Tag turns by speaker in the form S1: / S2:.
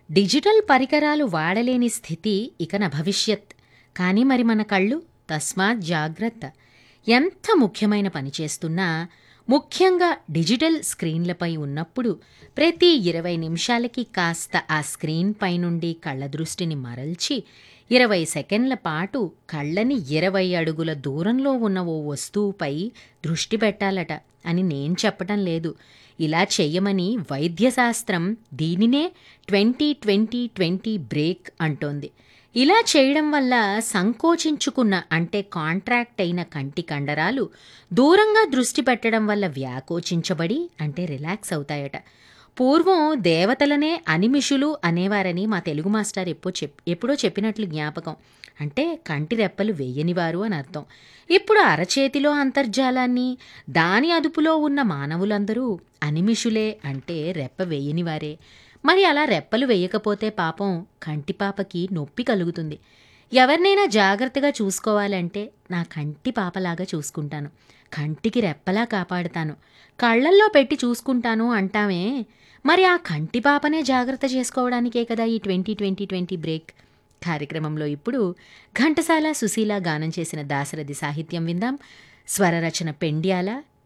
S1: digital పరికరాలు వాడలేని స్థితి ఇక నా భవిష్యత్ కానీ మరి మన కళ్ళు తస్మాత్ జాగ్రత్త ఎంత ముఖ్యమైన పని చేస్తున్నా ముఖ్యంగా డిజిటల్ స్క్రీన్లపై ఉన్నప్పుడు ప్రతి ఇరవై నిమిషాలకి కాస్త ఆ స్క్రీన్ పై నుండి కళ్ళ దృష్టిని మరల్చి ఇరవై సెకండ్ల పాటు కళ్ళని ఇరవై అడుగుల దూరంలో ఉన్న ఓ వస్తువుపై దృష్టి పెట్టాలట అని నేను చెప్పటం లేదు ఇలా చెయ్యమని వైద్యశాస్త్రం దీనినే ట్వంటీ ట్వంటీ ట్వంటీ బ్రేక్ అంటోంది ఇలా చేయడం వల్ల సంకోచించుకున్న అంటే కాంట్రాక్ట్ అయిన కంటి కండరాలు దూరంగా దృష్టి పెట్టడం వల్ల వ్యాకోచించబడి అంటే రిలాక్స్ అవుతాయట పూర్వం దేవతలనే అనిమిషులు అనేవారని మా తెలుగు మాస్టర్ ఎప్పుడో చెప్ ఎప్పుడో చెప్పినట్లు జ్ఞాపకం అంటే కంటి రెప్పలు వేయనివారు అని అర్థం ఇప్పుడు అరచేతిలో అంతర్జాలాన్ని దాని అదుపులో ఉన్న మానవులందరూ అనిమిషులే అంటే రెప్ప వేయనివారే మరి అలా రెప్పలు వేయకపోతే పాపం కంటి పాపకి నొప్పి కలుగుతుంది ఎవరినైనా జాగ్రత్తగా చూసుకోవాలంటే నా కంటి పాపలాగా చూసుకుంటాను కంటికి రెప్పలా కాపాడుతాను కళ్ళల్లో పెట్టి చూసుకుంటాను అంటామే మరి ఆ కంటి పాపనే జాగ్రత్త చేసుకోవడానికే కదా ఈ ట్వంటీ ట్వంటీ ట్వంటీ బ్రేక్ కార్యక్రమంలో ఇప్పుడు ఘంటసాల సుశీల గానం చేసిన దాశరథి సాహిత్యం విందాం స్వరరచన పెండ్యాల